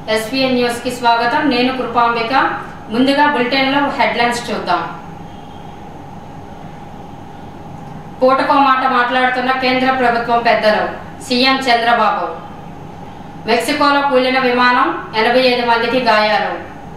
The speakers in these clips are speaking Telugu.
ఎస్పీఎన్ న్యూస్ కి స్వాగతం నేను కృపాంబిక ముందుగా బులెటిన్ లో హెడ్లైన్స్ చూద్దాం పూటకో మాట మాట్లాడుతున్న కేంద్ర ప్రభుత్వం పెద్దలు సీఎం చంద్రబాబు మెక్సికోలో కూలిన విమానం ఎనభై ఐదు మందికి గాయాలు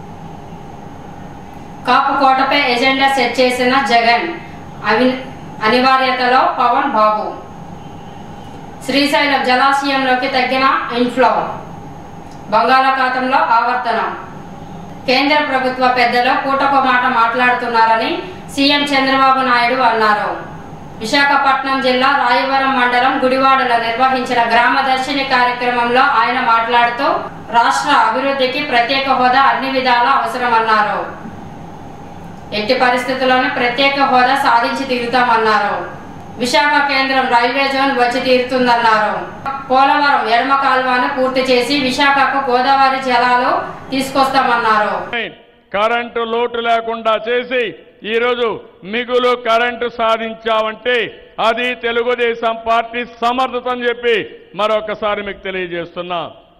కాపు కోటపై ఎజెండా సెట్ చేసిన జగన్ అవి అనివార్యతలో పవన్ బాబు శ్రీశైలం జలాశయంలోకి తగ్గిన ఇన్ఫ్లో బంగాళాఖాతంలో ఆవర్తనం కేంద్ర ప్రభుత్వ పెద్దలు పూటకో మాట మాట్లాడుతున్నారని సీఎం చంద్రబాబు నాయుడు అన్నారు విశాఖపట్నం జిల్లా రాయవరం మండలం గుడివాడలో నిర్వహించిన గ్రామ దర్శిని కార్యక్రమంలో ఆయన మాట్లాడుతూ రాష్ట్ర అభివృద్ధికి ప్రత్యేక హోదా అన్ని విధాలా అవసరమన్నారు ఎట్టి పరిస్థితుల్లోనూ ప్రత్యేక హోదా సాధించి తీరుతామన్నారు విశాఖ కేంద్రం రైల్వే జోన్ వచ్చి తీరుతుందన్నారు పోలవరం ఎడమ కాల్వను పూర్తి చేసి విశాఖకు గోదావరి జలాలు తీసుకొస్తామన్నారు కరెంటు లోటు లేకుండా చేసి ఈరోజు మిగులు కరెంటు సాధించామంటే అది తెలుగుదేశం పార్టీ సమర్థత అని చెప్పి మరొకసారి మీకు తెలియజేస్తున్నా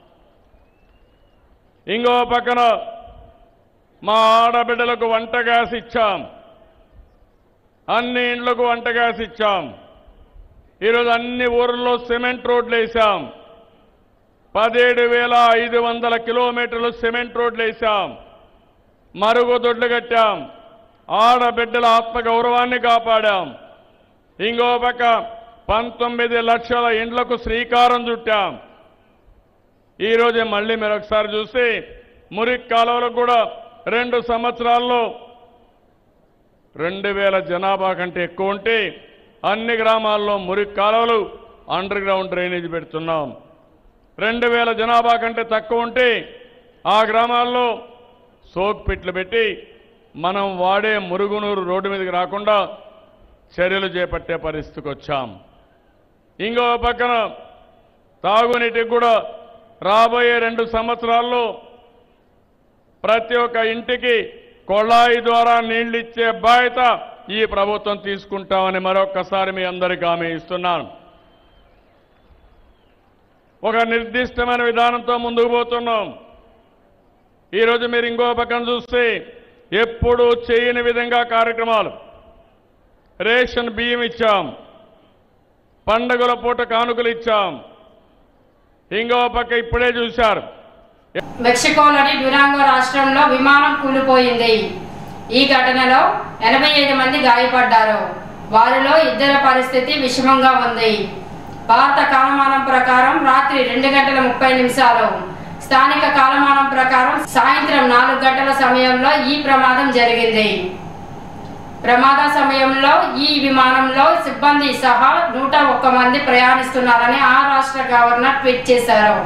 ఇంకో పక్కన మా ఆడబిడ్డలకు వంట గ్యాస్ ఇచ్చాం అన్ని ఇండ్లకు వంట గ్యాస్ ఇచ్చాం ఈరోజు అన్ని ఊర్లలో సిమెంట్ రోడ్లు వేసాం పదిహేడు వేల ఐదు వందల కిలోమీటర్లు సిమెంట్ రోడ్లు వేసాం మరుగుదొడ్లు కట్టాం ఆడబిడ్డల ఆత్మగౌరవాన్ని కాపాడాం ఇంకో పక్క పంతొమ్మిది లక్షల ఇండ్లకు శ్రీకారం చుట్టాం ఈరోజు మళ్ళీ మీరు ఒకసారి చూస్తే మురికి కాలువలకు కూడా రెండు సంవత్సరాల్లో రెండు వేల జనాభా కంటే ఎక్కువ ఉంటే అన్ని గ్రామాల్లో మురికి కాలువలు అండర్ గ్రౌండ్ డ్రైనేజ్ పెడుతున్నాం రెండు వేల జనాభా కంటే తక్కువ ఉంటే ఆ గ్రామాల్లో సోక్ పిట్లు పెట్టి మనం వాడే మురుగునూరు రోడ్డు మీదకి రాకుండా చర్యలు చేపట్టే పరిస్థితికి వచ్చాం ఇంకో పక్కన తాగునీటికి కూడా రాబోయే రెండు సంవత్సరాల్లో ప్రతి ఒక్క ఇంటికి కొళాయి ద్వారా నీళ్లు ఇచ్చే బాధ్యత ఈ ప్రభుత్వం తీసుకుంటామని మరొక్కసారి మీ అందరికీ హామీ ఇస్తున్నాను ఒక నిర్దిష్టమైన విధానంతో ముందుకు పోతున్నాం ఈరోజు మీరు ఇంకో పక్కన చూస్తే ఎప్పుడూ చేయని విధంగా కార్యక్రమాలు రేషన్ బియ్యం ఇచ్చాం పండగల పూట కానుకలు ఇచ్చాం ఇంకో పక్క ఇప్పుడే చూశారు మెక్సికోలోని డ్యురాంగో రాష్ట్రంలో విమానం కూలిపోయింది ఈ ఘటనలో ఎనభై ఐదు మంది గాయపడ్డారు వారిలో ఇద్దరి పరిస్థితి విషమంగా ఉంది భారత కాలమానం ప్రకారం రాత్రి రెండు గంటల ముప్పై నిమిషాలు స్థానిక కాలమానం ప్రకారం సాయంత్రం నాలుగు గంటల సమయంలో ఈ ప్రమాదం జరిగింది ప్రమాద సమయంలో ఈ విమానంలో సిబ్బంది సహా నూట ఒక్క మంది ప్రయాణిస్తున్నారని ఆ రాష్ట్ర గవర్నర్ ట్వీట్ చేశారు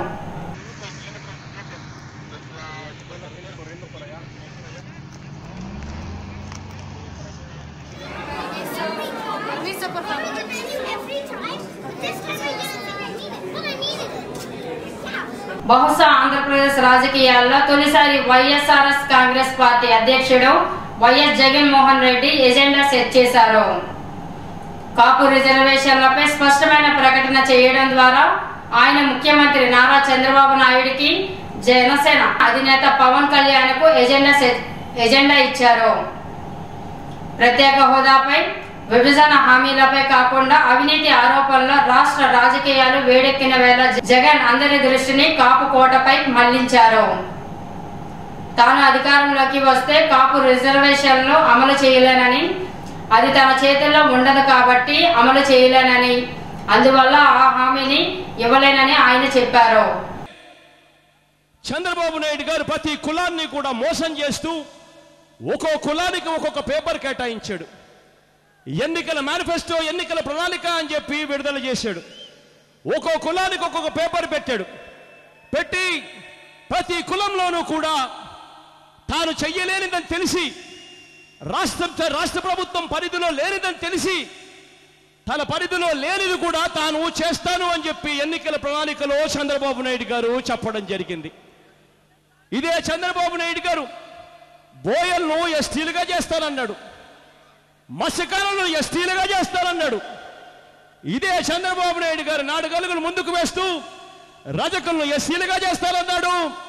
Luisa, por favor. Every time, this time I get the thing I needed. But I needed it. Yeah. బహుశా ఆంధ్రప్రదేశ్ రాజకీయాల్లో తొలిసారి వైఎస్ఆర్ఎస్ కాంగ్రెస్ పార్టీ అధ్యక్షుడు YS Jaganmohan Reddy agenda set చేశారు కాపు రిజర్వేషన్లపై స్పష్టమైన ప్రకటన చేయడం ద్వారా ఆయన ముఖ్యమంత్రి నారా చంద్రబాబు నాయుడికి జనసేన అధినేత పవన్ కళ్యాణ్ కు ఎజెండా సెట్ ఎజెండా ఇచ్చారు ప్రత్యేక హోదాపై విభజన హామీలపై కాకుండా అవినీతి ఆరోపణల రాష్ట్ర రాజకీయాలు వేడెక్కిన వేళ జగన్ అందరి దృష్టిని కాపు కోటపై మళ్లించారు తాను అధికారంలోకి వస్తే కాపు రిజర్వేషన్లు అమలు చేయలేనని అది తన చేతుల్లో ఉండదు కాబట్టి అమలు చేయలేనని అందువల్ల ఆ హామీని ఇవ్వలేనని ఆయన చెప్పారు చంద్రబాబు నాయుడు గారు ప్రతి కులాన్ని కూడా మోసం చేస్తూ ఒక్కో కులానికి ఒక్కొక్క పేపర్ కేటాయించాడు ఎన్నికల మేనిఫెస్టో ఎన్నికల ప్రణాళిక అని చెప్పి విడుదల చేశాడు ఒక్కో కులానికి ఒక్కొక్క పేపర్ పెట్టాడు పెట్టి ప్రతి కులంలోనూ కూడా తాను చెయ్యలేనిదని తెలిసి రాష్ట్ర రాష్ట్ర ప్రభుత్వం పరిధిలో లేనిదని తెలిసి తన పరిధిలో లేనిది కూడా తాను చేస్తాను అని చెప్పి ఎన్నికల ప్రణాళికలో చంద్రబాబు నాయుడు గారు చెప్పడం జరిగింది ఇదే చంద్రబాబు నాయుడు గారు బోయల్ను ఎస్టీలుగా చేస్తానన్నాడు మత్స్యకారులను ఎస్టీలుగా చేస్తానన్నాడు ఇదే చంద్రబాబు నాయుడు గారు నాడు గలుగులు ముందుకు వేస్తూ రజకులను ఎస్సీలుగా చేస్తానన్నాడు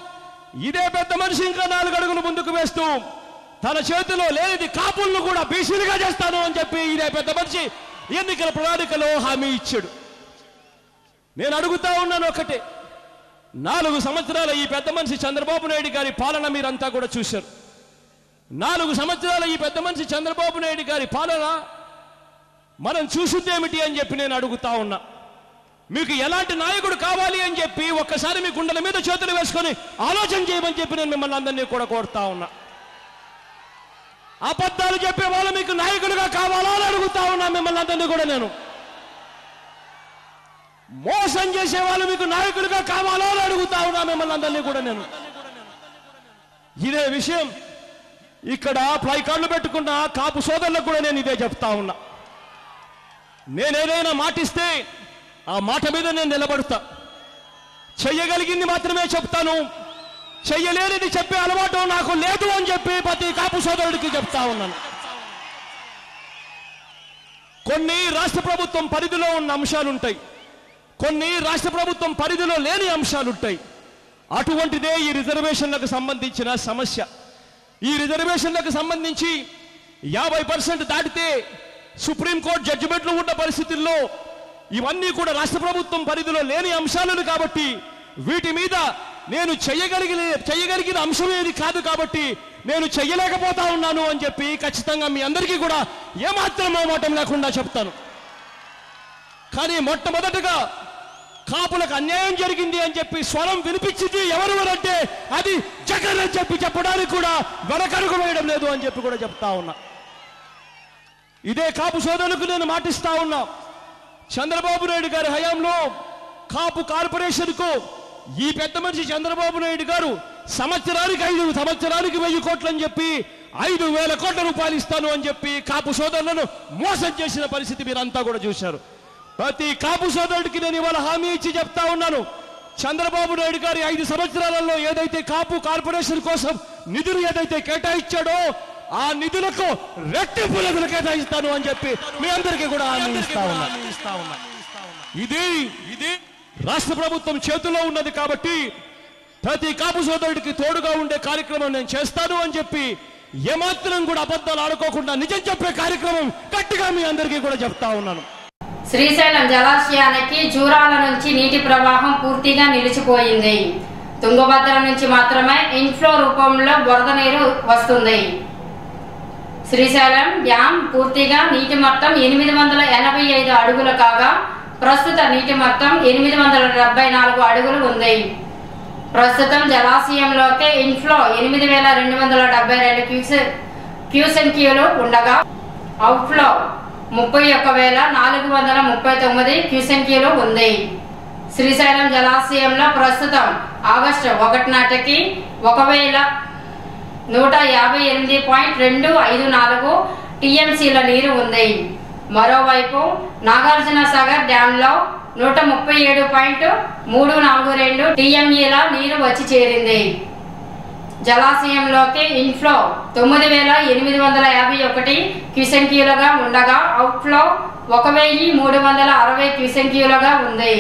ఇదే పెద్ద మనిషి ఇంకా నాలుగు అడుగులు ముందుకు వేస్తూ తన చేతిలో లేనిది కాపులను కూడా బీసీలుగా చేస్తాను అని చెప్పి ఇదే పెద్ద మనిషి ఎన్నికల ప్రణాళికలో హామీ ఇచ్చాడు నేను అడుగుతా ఉన్నాను ఒకటే నాలుగు సంవత్సరాల ఈ పెద్ద మనిషి చంద్రబాబు నాయుడు గారి పాలన మీరంతా కూడా చూశారు నాలుగు సంవత్సరాల ఈ పెద్ద మనిషి చంద్రబాబు నాయుడు గారి పాలన మనం చూసిందేమిటి అని చెప్పి నేను అడుగుతా ఉన్నా మీకు ఎలాంటి నాయకుడు కావాలి అని చెప్పి ఒక్కసారి మీ గుండెల మీద చేతులు వేసుకొని ఆలోచన చేయమని చెప్పి నేను మిమ్మల్ని అందరినీ కూడా కోరుతా ఉన్నా అబద్ధాలు చెప్పే వాళ్ళు మీకు నాయకులుగా కావాలా అని అడుగుతా ఉన్నా మిమ్మల్ని అందరినీ కూడా నేను మోసం చేసే వాళ్ళు మీకు నాయకులుగా కావాలా అని అడుగుతా ఉన్నా మిమ్మల్ని అందరినీ కూడా నేను ఇదే విషయం ఇక్కడ ప్లై కార్డులు పెట్టుకున్న కాపు సోదరులకు కూడా నేను ఇదే చెప్తా ఉన్నా నేనేదైనా మాటిస్తే ఆ మాట మీద నేను నిలబడతా చెయ్యగలిగింది మాత్రమే చెప్తాను చెయ్యలేనిది చెప్పే అలవాటు నాకు లేదు అని చెప్పి ప్రతి కాపు సోదరుడికి చెప్తా ఉన్నాను కొన్ని రాష్ట్ర ప్రభుత్వం పరిధిలో ఉన్న అంశాలు ఉంటాయి కొన్ని రాష్ట్ర ప్రభుత్వం పరిధిలో లేని అంశాలు ఉంటాయి అటువంటిదే ఈ రిజర్వేషన్లకు సంబంధించిన సమస్య ఈ రిజర్వేషన్లకు సంబంధించి యాభై పర్సెంట్ దాటితే సుప్రీంకోర్టు జడ్జిమెంట్లు ఉన్న పరిస్థితుల్లో ఇవన్నీ కూడా రాష్ట్ర ప్రభుత్వం పరిధిలో లేని అంశాలను కాబట్టి వీటి మీద నేను చెయ్యగలిగిన చెయ్యగలిగిన అంశం ఏది కాదు కాబట్టి నేను చెయ్యలేకపోతా ఉన్నాను అని చెప్పి ఖచ్చితంగా మీ అందరికీ కూడా ఏమాత్రం మోమాటం లేకుండా చెప్తాను కానీ మొట్టమొదటగా కాపులకు అన్యాయం జరిగింది అని చెప్పి స్వరం వినిపించింది ఎవరు అంటే అది జగన్ అని చెప్పి చెప్పడానికి కూడా వెనకడుగు వేయడం లేదు అని చెప్పి కూడా చెప్తా ఉన్నా ఇదే కాపు సోదరులకు నేను మాటిస్తా ఉన్నా చంద్రబాబు నాయుడు గారి హయాంలో కాపు కార్పొరేషన్కు ఈ పెద్ద మనిషి చంద్రబాబు నాయుడు గారు సంవత్సరానికి ఐదు సంవత్సరానికి వెయ్యి కోట్లు అని చెప్పి ఐదు వేల కోట్ల రూపాయలు ఇస్తాను అని చెప్పి కాపు సోదరులను మోసం చేసిన పరిస్థితి మీరంతా కూడా చూశారు ప్రతి కాపు సోదరుడికి నేను ఇవాళ హామీ ఇచ్చి చెప్తా ఉన్నాను చంద్రబాబు నాయుడు గారి ఐదు సంవత్సరాలలో ఏదైతే కాపు కార్పొరేషన్ కోసం నిధులు ఏదైతే కేటాయించాడో ఆ నిధులకు రెట్టింపు నిధులు కేటాయిస్తాను అని చెప్పి మీ అందరికీ కూడా హామీ ఇస్తా ఉన్నా ఇది ఇది రాష్ట్ర ప్రభుత్వం చేతుల్లో ఉన్నది కాబట్టి ప్రతి కాపు సోదరుడికి తోడుగా ఉండే కార్యక్రమం నేను చేస్తాను అని చెప్పి ఏమాత్రం కూడా అబద్ధాలు ఆడుకోకుండా నిజం చెప్పే కార్యక్రమం గట్టిగా మీ అందరికీ కూడా చెప్తా ఉన్నాను శ్రీశైలం జలాశయానికి జూరాల నుంచి నీటి ప్రవాహం పూర్తిగా నిలిచిపోయింది తుంగభద్ర నుంచి మాత్రమే ఇన్ఫ్లో రూపంలో బురద నీరు వస్తుంది శ్రీశైలం డ్యాం పూర్తిగా నీటి మొత్తం ఎనిమిది వందల ఎనభై ఐదు అడుగులు కాగా ప్రస్తుత నీటి మొత్తం ఎనిమిది వందల డెబ్బై నాలుగు అడుగులు ఉంది ప్రస్తుతం జలాశయంలోకి ఇన్ఫ్లో ఎనిమిది వేల రెండు వందల డెబ్బై రెండు క్యూసె క్యూసెంక్యూలు ఉండగా అవుట్ఫ్లో ముప్పై ఒక్క వేల నాలుగు వందల ముప్పై తొమ్మిది క్యూసెంక్యూలు ఉంది శ్రీశైలం జలాశయంలో ప్రస్తుతం ఆగస్టు ఒకటి నాటికి ఒక వేల నూట యాభై ఎనిమిది పాయింట్ రెండు ఐదు నాలుగు టీఎంసీల నీరు ఉంది మరోవైపు నాగార్జున సాగర్ డ్యాంలో నూట ముప్పై ఏడు పాయింట్ మూడు నాలుగు రెండు టీఎంఈల నీరు వచ్చి చేరింది జలాశయంలోకి ఇన్ఫ్లో తొమ్మిది వేల ఎనిమిది వందల యాభై ఒకటి క్యూసెంక్యూలుగా ఉండగా అవుట్ఫ్లో ఒక వెయ్యి మూడు వందల అరవై క్యూసెంక్యూలుగా ఉంది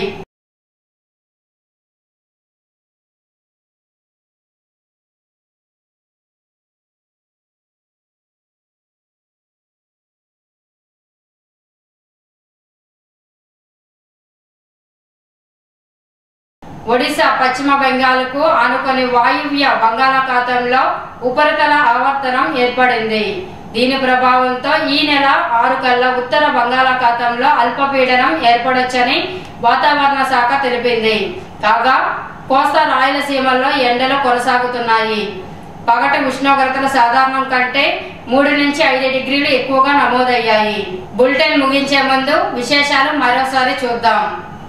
ఒడిశా పశ్చిమ బెంగాల్కు ఆనుకొని వాయువ్య బంగాళాఖాతంలో ఉపరితల ఆవర్తనం ఏర్పడింది దీని ప్రభావంతో ఈ నెల ఆరు కల్లా ఉత్తర బంగాళాఖాతంలో అల్పపీడనం ఏర్పడొచ్చని వాతావరణ శాఖ తెలిపింది కాగా కోస్తా రాయలసీమల్లో ఎండలు కొనసాగుతున్నాయి పగటి ఉష్ణోగ్రతలు సాధారణం కంటే మూడు నుంచి ఐదు డిగ్రీలు ఎక్కువగా నమోదయ్యాయి బులెటిన్ ముగించే ముందు విశేషాలు మరోసారి చూద్దాం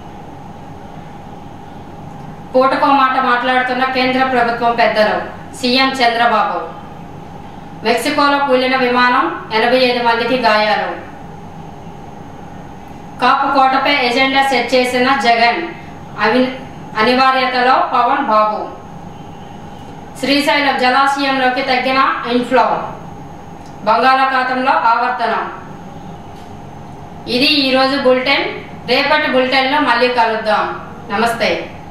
పూటకో మాట మాట్లాడుతున్న కేంద్ర ప్రభుత్వం పెద్దలు సీఎం చంద్రబాబు మెక్సికోలో కూలిన విమానం ఎనభై ఐదు మందికి గాయాలు కాపు కోటపై ఎజెండా సెట్ చేసిన జగన్ అవి అనివార్యతలో పవన్ బాబు శ్రీశైలం జలాశయంలోకి తగ్గిన ఇన్ఫ్లో బంగాళాఖాతంలో ఆవర్తనం ఇది ఈరోజు బులెటిన్ రేపటి బులెటిన్లో మళ్ళీ కలుద్దాం నమస్తే